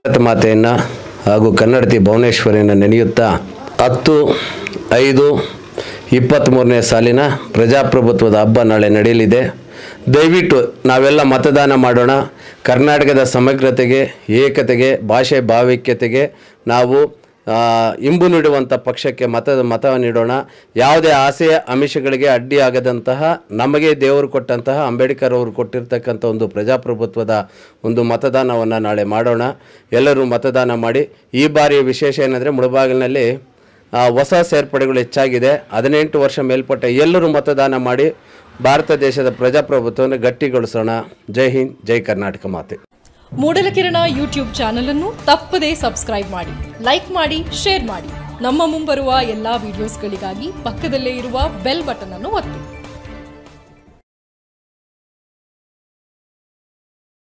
ಭಾರತ ಮಾತೆಯನ್ನು ಹಾಗೂ ಕನ್ನಡತಿ ಭುವನೇಶ್ವರಿಯನ್ನು ನೆನೆಯುತ್ತಾ ಹತ್ತು ಐದು ಇಪ್ಪತ್ತ್ಮೂರನೇ ಸಾಲಿನ ಪ್ರಜಾಪ್ರಭುತ್ವದ ಹಬ್ಬ ನಾಳೆ ನಡೆಯಲಿದೆ ದಯವಿಟ್ಟು ನಾವೆಲ್ಲ ಮತದಾನ ಮಾಡೋಣ ಕರ್ನಾಟಕದ ಸಮಗ್ರತೆಗೆ ಏಕತೆಗೆ ಭಾಷೆ ಭಾವೈಕ್ಯತೆಗೆ ನಾವು ಆ, ಇಂಬು ನೀಡುವಂಥ ಪಕ್ಷಕ್ಕೆ ಮತ ಮತ ನೀಡೋಣ ಯಾವುದೇ ಆಸೆಯ ಆಮಿಷಗಳಿಗೆ ಅಡ್ಡಿಯಾಗದಂತಹ ನಮಗೆ ದೇವರು ಕೊಟ್ಟಂತಹ ಅಂಬೇಡ್ಕರ್ ಅವರು ಕೊಟ್ಟಿರ್ತಕ್ಕಂಥ ಒಂದು ಪ್ರಜಾಪ್ರಭುತ್ವದ ಒಂದು ಮತದಾನವನ್ನು ನಾಳೆ ಮಾಡೋಣ ಎಲ್ಲರೂ ಮತದಾನ ಮಾಡಿ ಈ ಬಾರಿಯ ವಿಶೇಷ ಏನಂದರೆ ಮುಳಬಾಗಿಲಿನಲ್ಲಿ ಆ, ಹೊಸ ಸೇರ್ಪಡೆಗಳು ಹೆಚ್ಚಾಗಿದೆ ಹದಿನೆಂಟು ವರ್ಷ ಮೇಲ್ಪಟ್ಟ ಎಲ್ಲರೂ ಮತದಾನ ಮಾಡಿ ಭಾರತ ದೇಶದ ಪ್ರಜಾಪ್ರಭುತ್ವವನ್ನು ಗಟ್ಟಿಗೊಳಿಸೋಣ ಜೈ ಹಿಂದ್ ಜೈ ಕರ್ನಾಟಕ ಮಾತೆ ಮೂಡಲಕಿರಣ ಯೂಟ್ಯೂಬ್ ಚಾನಲ್ ಅನ್ನು ತಪ್ಪದೇ ಸಬ್ಸ್ಕ್ರೈಬ್ ಮಾಡಿ ಲೈಕ್ ಮಾಡಿ ಶೇರ್ ಮಾಡಿ ನಮ್ಮ ಮುಂಬರುವ ಎಲ್ಲಾ ವಿಡಿಯೋಸ್ಗಳಿಗಾಗಿ ಪಕ್ಕದಲ್ಲೇ ಇರುವ ಬೆಲ್ ಬಟನ್ ಅನ್ನು ಒತ್ತಿ